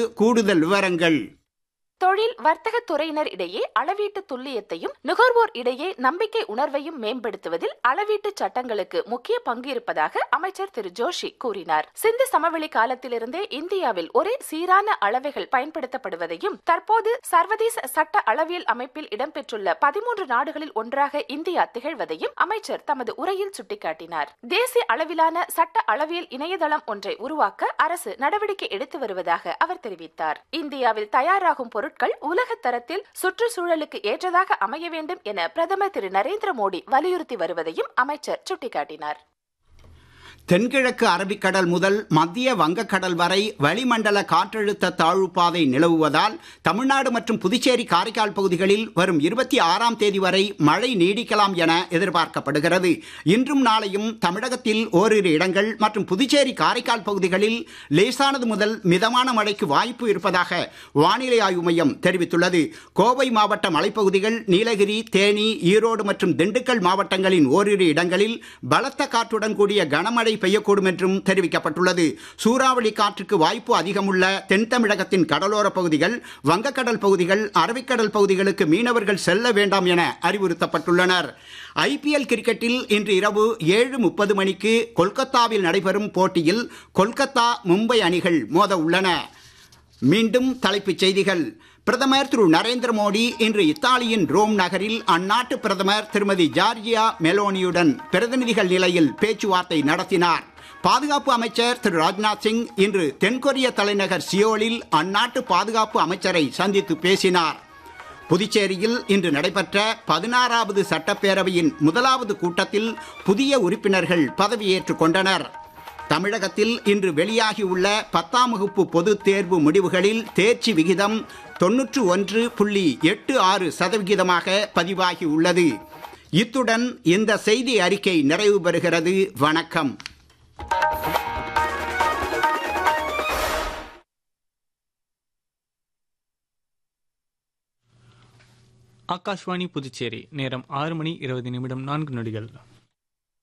கூடுதல் விவரங்கள் தொழில் வர்த்தக துறையினர் இடையே அளவீட்டு துல்லியத்தையும் நுகர்வோர் இடையே நம்பிக்கை உணர்வையும் மேம்படுத்துவதில் அளவீட்டு சட்டங்களுக்கு முக்கிய பங்கு இருப்பதாக அமைச்சர் திரு ஜோஷி கூறினார் சிந்து சமவெளி காலத்திலிருந்தே இந்தியாவில் ஒரே சீரான அளவைகள் பயன்படுத்தப்படுவதையும் தற்போது சர்வதேச சட்ட அளவியல் அமைப்பில் இடம்பெற்றுள்ள பதிமூன்று நாடுகளில் ஒன்றாக இந்தியா திகழ்வதையும் அமைச்சர் தமது உரையில் சுட்டிக்காட்டினார் தேசிய அளவிலான சட்ட அளவியல் இணையதளம் ஒன்றை உருவாக்க அரசு நடவடிக்கை எடுத்து வருவதாக அவர் தெரிவித்தார் இந்தியாவில் தயாராகும் பொருட்கள் உலக தரத்தில் சுற்றுச்சூழலுக்கு ஏற்றதாக அமைய வேண்டும் என பிரதமர் திரு நரேந்திர மோடி வலியுறுத்தி வருவதையும் அமைச்சர் சுட்டிக்காட்டினார் தென்கிழக்கு அரபிக்கடல் முதல் மத்திய வங்கக்கடல் வரை வளிமண்டல காற்றழுத்த தாழ்வு பாதை நிலவுவதால் தமிழ்நாடு மற்றும் புதுச்சேரி காரைக்கால் பகுதிகளில் வரும் இருபத்தி ஆறாம் தேதி வரை மழை நீடிக்கலாம் என எதிர்பார்க்கப்படுகிறது இன்றும் நாளையும் தமிழகத்தில் ஓரிரு இடங்கள் மற்றும் புதுச்சேரி காரைக்கால் பகுதிகளில் லேசானது முதல் மிதமான மழைக்கு வாய்ப்பு இருப்பதாக வானிலை ஆய்வு மையம் தெரிவித்துள்ளது கோவை மாவட்ட மலைப்பகுதிகள் நீலகிரி தேனி ஈரோடு மற்றும் திண்டுக்கல் மாவட்டங்களின் ஓரிரு இடங்களில் பலத்த காற்றுடன் கூடிய கனமழை பெய்யக்கூடும் என்றும் தெரிவிக்கப்பட்டுள்ளது சூறாவளி காற்றுக்கு வாய்ப்பு அதிகமுள்ள தென் தமிழகத்தின் கடலோர பகுதிகள் வங்கக்கடல் பகுதிகள் அரபிக்கடல் பகுதிகளுக்கு மீனவர்கள் செல்ல வேண்டாம் என அறிவுறுத்தப்பட்டுள்ளனர் ஐபிஎல் கிரிக்கெட்டில் இன்று இரவு ஏழு முப்பது மணிக்கு கொல்கத்தாவில் நடைபெறும் போட்டியில் கொல்கத்தா மும்பை அணிகள் மோத உள்ளன மீண்டும் தலைப்புச் செய்திகள் பிரதமர் திரு நரேந்திர மோடி இன்று இத்தாலியின் ரோம் நகரில் அந்நாட்டு பிரதமர் திருமதி ஜார்ஜியா மெலோனியுடன் பிரதிநிதிகள் நிலையில் பேச்சுவார்த்தை நடத்தினார் பாதுகாப்பு அமைச்சர் திரு ராஜ்நாத் சிங் இன்று தென்கொரிய தலைநகர் சியோலில் அந்நாட்டு பாதுகாப்பு அமைச்சரை சந்தித்து பேசினார் புதுச்சேரியில் இன்று நடைபெற்ற பதினாறாவது சட்டப்பேரவையின் முதலாவது கூட்டத்தில் புதிய உறுப்பினர்கள் பதவியேற்றுக் கொண்டனர் தமிழகத்தில் இன்று வெளியாகியுள்ள பத்தாம் வகுப்பு பொதுத் தேர்வு முடிவுகளில் தேர்ச்சி விகிதம் தொன்னூற்று ஒன்று புள்ளி எட்டு ஆறு சதவிகிதமாக பதிவாகி உள்ளது இத்துடன் இந்த செய்தி அறிக்கை நிறைவு பெறுகிறது வணக்கம் ஆகாஷ்வாணி புதுச்சேரி நேரம் ஆறு மணி இருபது நிமிடம் நான்கு நொடிகள்